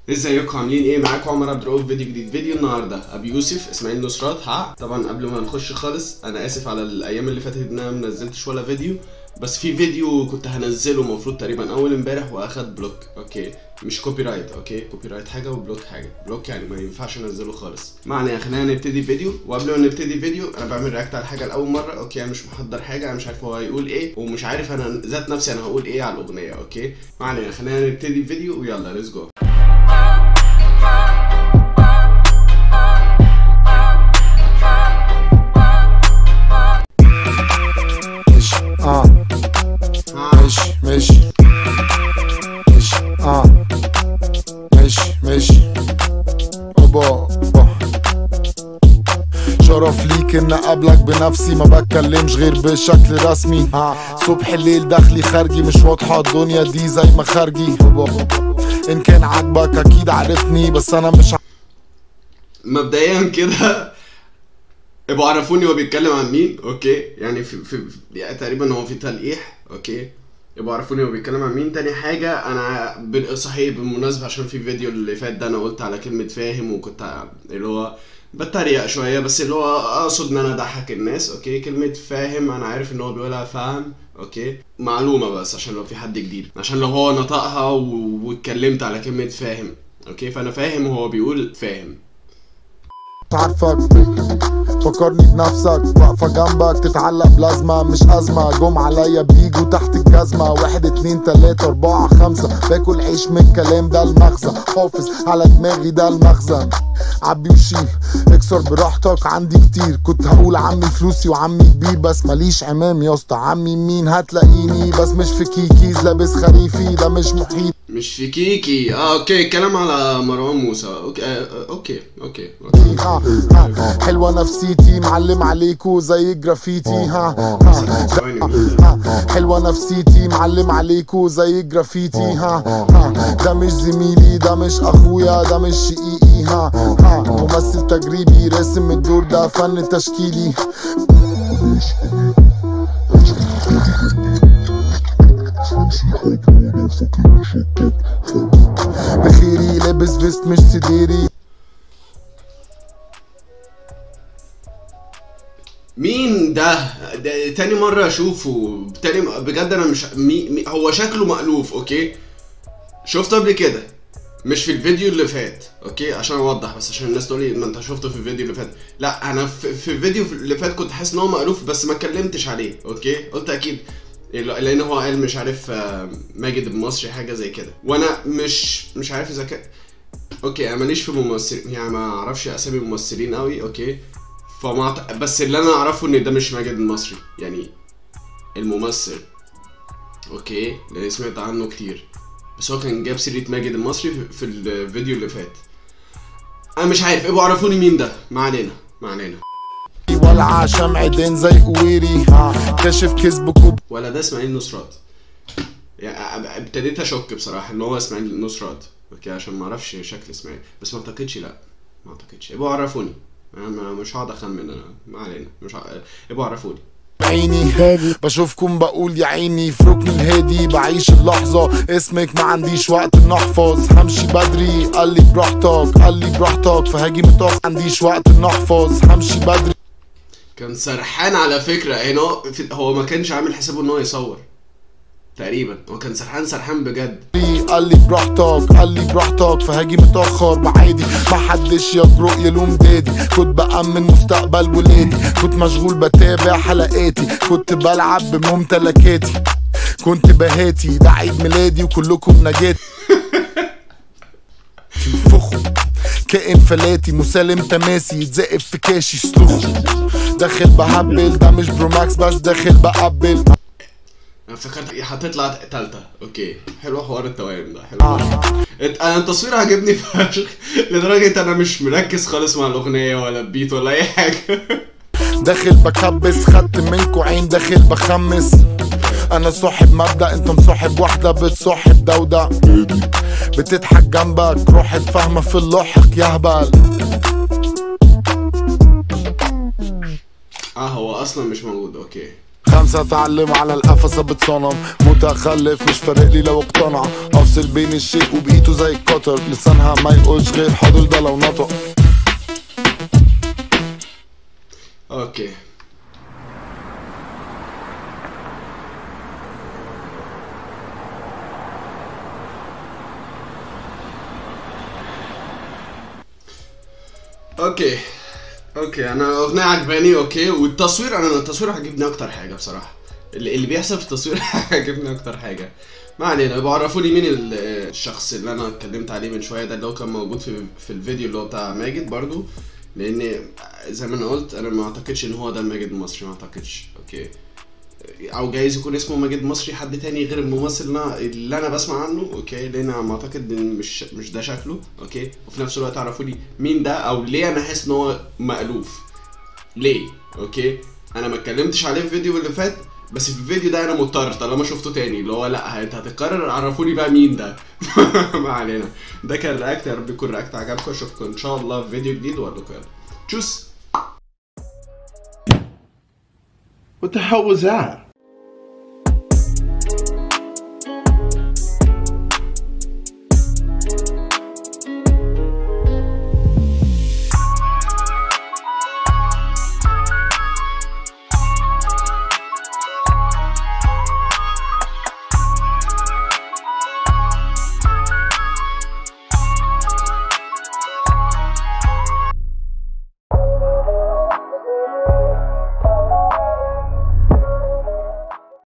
ازيكم عاملين ايه معاكم عمر عبد الرؤوف فيديو جديد فيديو النهارده ابي يوسف اسماعيل نصرات ها طبعا قبل ما نخش خالص انا اسف على الايام اللي فاتت ان انا ما نزلتش ولا فيديو بس في فيديو كنت هنزله المفروض تقريبا اول امبارح واخد بلوك اوكي مش كوبي رايت اوكي كوبي رايت حاجه وبلوك حاجه بلوك يعني ما ينفعش انزله خالص معنى خلينا نبتدي فيديو وقبل ما نبتدي فيديو انا بعمل رياكت على حاجه لاول مره اوكي انا مش محضر حاجه انا مش عارف هو هيقول ايه ومش عارف انا ذات نفسي انا هقول ايه على الاغنيه اوكي معنى خلينا نبتدي فيديو ويلا ليتس جو مش اه مش مش مش اه مش مش اوبا أوبا. شرف ليك ان اقابلك بنفسي ما بتكلمش غير بشكل رسمي ها صبح الليل داخلي خارجي مش واضحة الدنيا دي زي ما خارجي أوبا. ان كان عاجبك اكيد عارفني بس انا مش مبدئيا كده ابقوا عرفوني هو بيتكلم عن مين اوكي يعني في, في في- يعني تقريبا هو في تلقيح اوكي ابقوا عرفوني هو بيتكلم عن مين تاني حاجة انا بال- صحيح بالمناسبة عشان في الفيديو اللي فات ده انا قلت على كلمة فاهم وكنت ع- اللي هو بتريق شوية بس اللي هو اقصد ان انا اضحك الناس اوكي كلمة فاهم انا عارف ان هو بيقولها فاهم اوكي معلومة بس عشان لو في حد جديد عشان لو هو نطقها و- واتكلمت على كلمة فاهم اوكي فانا فاهم وهو بيقول فاهم عارفك فكرني بنفسك واقفة جنبك تتعلق بلازمة مش أزمة جم عليا بيجوا تحت الجزمة واحد اتنين تلاتة أربعة خمسة باكل عيش من الكلام ده المغزى حافظ على دماغي ده المخزن عبي وشيل اكسر براحتك عندي كتير كنت هقول عمي فلوسي وعمي كبير بس ماليش عمام يا اسطى عمي مين هتلاقيني بس مش في كيكيز لابس خريفي ده مش محيط مش في كيكي اه اوكي كلام على مروان موسى اوكي آه اوكي اوكي, أوكي. ها ها حلوة نفسيتي معلم عليكو زي الجرافيتي ها ها ثواني ها حلوة نفسيتي معلم عليكو زي الجرافيتي ها ها ده مش زميلي ده مش اخويا ده مش شقيقي ها ها ممثل تجريبي راسم الدور ده فن تشكيلي بخيري لابس فيست مش سديري مين ده؟ ده تاني مرة اشوفه تاني بجد انا مش مي... مي... هو شكله مألوف اوكي شفته قبل كده مش في الفيديو اللي فات اوكي عشان اوضح بس عشان الناس تقول لي ما انت شفته في الفيديو اللي فات لا انا في, في الفيديو اللي فات كنت حاسس ان هو مألوف بس ما اتكلمتش عليه اوكي قلت اكيد لان هو قال مش عارف آه، ماجد المصري حاجه زي كده وانا مش مش عارف اذا كان اوكي انا ماليش في ممثل يعني ما اعرفش اسامي ممثلين قوي اوكي فما أعت- بس اللي انا اعرفه ان ده مش ماجد المصري يعني الممثل اوكي لان سمعت عنه كتير بس هو كان جاب سيرة ماجد المصري في- في الفيديو اللي فات انا مش عارف ابقوا عرفوني مين ده ما علينا ما علينا ولع شمع دين زي قويري ها كاشف كذبكوا ولا ده اسماعيل نصرات يعني أب- ابتديت اشك بصراحه ان هو اسماعيل نصرات اوكي عشان ما اعرفش شكل اسماعيل بس ما اعتقدش لا ما اعتقدش ابقوا عرفوني انا ما- مش هقعد اخمن انا ما علينا مش ه... ابقوا عرفوني عيني هادي بشوفكم بقول يا عيني في ركن الهادي بعيش اللحظة اسمك ما عنديش وقت ان احفظ همشي بدري قال لي براحتك قال لي براحتك فهاجي متأخر عنديش وقت ان احفظ همشي بدري كان سرحان على فكره هنا هو في- هو ما كانش عامل حسابه ان هو يصور تقريبا هو كان سرحان سرحان بجد قال لي براحتك قال لي براحتك فهاجي متأخر بعادي محدش يجرؤ يلوم دادي كنت بأمن مستقبل ولادي كنت مشغول بتابع حلقاتي كنت بلعب بممتلكاتي كنت بهاتي ده عيد ميلادي وكلكم نجاتي فخو كائن فلاتي مسالم تماسي يتزقف في كاشي سلوخ داخل بهبل ده مش بروماكس بس داخل بقبل انا فكرت هتطلع تالتة اوكي حلو حوار التوائم ده حلو فشخ. ات- انا التصوير عجبني فشخ لدرجة انا مش مركز خالص مع الاغنية ولا البيت ولا اي حاجة داخل بكبس خدت منكو عين داخل بخمس انا صاحب مبدأ انت مصاحب واحدة بتصاحب ده وده بتضحك جنبك روح فاهمة في اللحق يهبل اه هو اصلا مش موجود اوكي خمسة اتعلم على القفصة بتصنم متخلف مش فارق لي لو اقتنع افصل بين الشيء وبقيته زي القطر لسانها ما يقولش غير حاضر ده لو نطق اوكي اوكي اوكي انا اغنيه عجباني اوكي والتصوير انا التصوير عجبني اكتر حاجه بصراحه اللي اللي بيحصل في التصوير عجبني اكتر حاجه ما علينا يبقى عرفوني مين ال- الشخص اللي انا اتكلمت عليه من شويه ده اللي هو كان موجود في في الفيديو اللي هو بتاع ماجد برضو لان زي ما انا قلت انا ما اعتقدش ان هو ده ماجد المصري ما اعتقدش اوكي او جايز يكون اسمه ماجد مصري حد تاني غير الممثل اللي أنا- اللي انا بسمع عنه اوكي لان انا ما اعتقد ان مش مش ده شكله اوكي وفي نفس الوقت عرفوا لي مين ده او ليه انا حاسس ان هو مألوف ليه اوكي انا ما اتكلمتش عليه في الفيديو اللي فات بس في الفيديو ده انا مضطر طالما شفته تاني اللي هو لا انت هتقرر عرفوني بقى مين ده ما علينا ده كان رياكت يا رب يكون رياكت عجبكم اشوفكم ان شاء الله في فيديو جديد واقول لكم يلا تشوس What the hell was that?